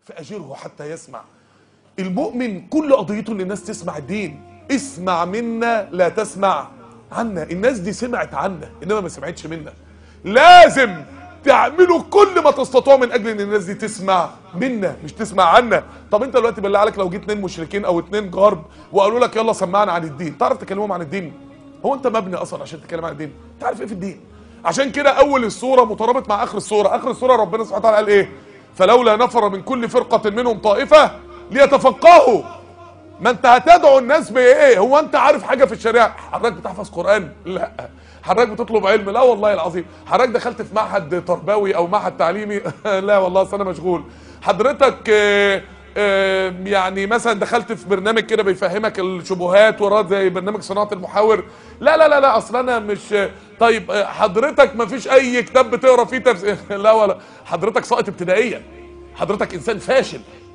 فاجره حتى يسمع المؤمن كل قضيته ان الناس تسمع الدين اسمع منا لا تسمع عنا الناس دي سمعت عنا انما ما سمعتش منا لازم تعملوا كل ما تستطيعوا من اجل ان الناس دي تسمع منا مش تسمع عنا طب انت دلوقتي بالله عليك لو جيت اتنين مشركين او اتنين غرب وقالوا لك يلا سمعنا عن الدين تعرف تكلمهم عن الدين هو انت مبني اصلا عشان تتكلم عن الدين انت عارف ايه في الدين عشان كده اول السوره مترابط مع اخر السوره اخر السوره ربنا سبحانه وتعالى قال ايه فلولا نفر من كل فرقه منهم طائفه ليتفقهوا ما انت هتدعو الناس بايه هو انت عارف حاجه في الشريعه حضرتك بتحفظ قران لا حضرتك بتطلب علم لا والله العظيم حضرتك دخلت في معهد تربوي او معهد تعليمي لا والله أصل انا مشغول حضرتك آه، آه، يعني مثلا دخلت في برنامج كده بيفهمك الشبهات وراد زي برنامج صناعه المحاور لا لا لا لا اصل انا مش طيب آه، حضرتك ما فيش اي كتاب بتقرا فيه تفسير لا ولا حضرتك ساقط ابتدائيا حضرتك انسان فاشل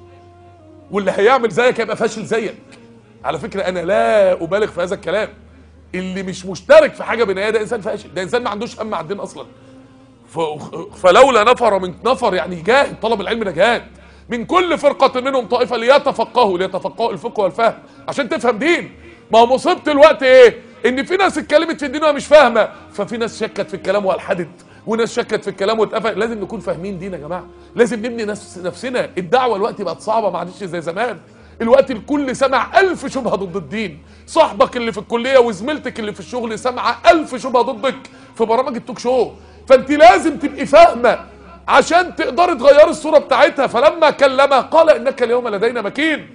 واللي هيعمل زيك هيبقى فاشل زيك على فكره انا لا ابالغ في هذا الكلام اللي مش مشترك في حاجه بنايه ده انسان فاشل ده انسان ما عندوش هم على الدين اصلا ف... فلولا نفر من نفر يعني جاهد طلب العلم ده جاهد من كل فرقة منهم طائفة ليتفقهوا ليتفقهوا الفقه والفهم عشان تفهم دين ما هو مصيبة الوقت ايه ان في ناس اتكلمت في الدين وهي مش فاهمة ففي ناس شكت في الكلام والحدت وناس شكت في الكلام واتقفل لازم نكون فاهمين دين يا جماعة لازم نبني نفس نفسنا الدعوة الوقت بقت صعبة ما عادش زي زمان الوقت الكل سمع ألف شبهة ضد الدين صاحبك اللي في الكلية وزميلتك اللي في الشغل سمع ألف شبهة ضدك في برامج التوك شو فانت لازم تبقي فاهمة عشان تقدري تغيري الصورة بتاعتها فلما كلمها قال انك اليوم لدينا مكين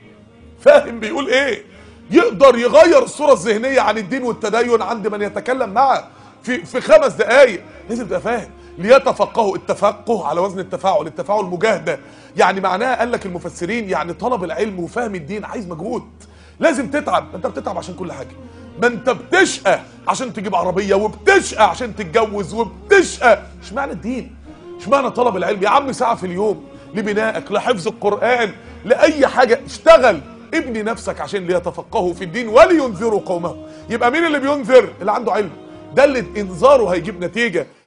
فاهم بيقول ايه يقدر يغير الصورة الذهنية عن الدين والتدين عند من يتكلم معه في في خمس دقايق لازم تبقى فاهم ليتفقهوا التفقه على وزن التفاعل التفاعل مجاهدة يعني معناها قال لك المفسرين يعني طلب العلم وفهم الدين عايز مجهود لازم تتعب ما انت بتتعب عشان كل حاجة ما انت بتشقى عشان تجيب عربية وبتشقى عشان تتجوز وبتشقى اشمعنى الدين اشمعنى طلب العلم يا عم ساعة في اليوم لبنائك لحفظ القرآن لأي حاجة اشتغل ابني نفسك عشان ليتفقهوا في الدين ولينذروا قومهم يبقى مين اللي بينذر اللي عنده علم ده اللي انذاره هيجيب نتيجة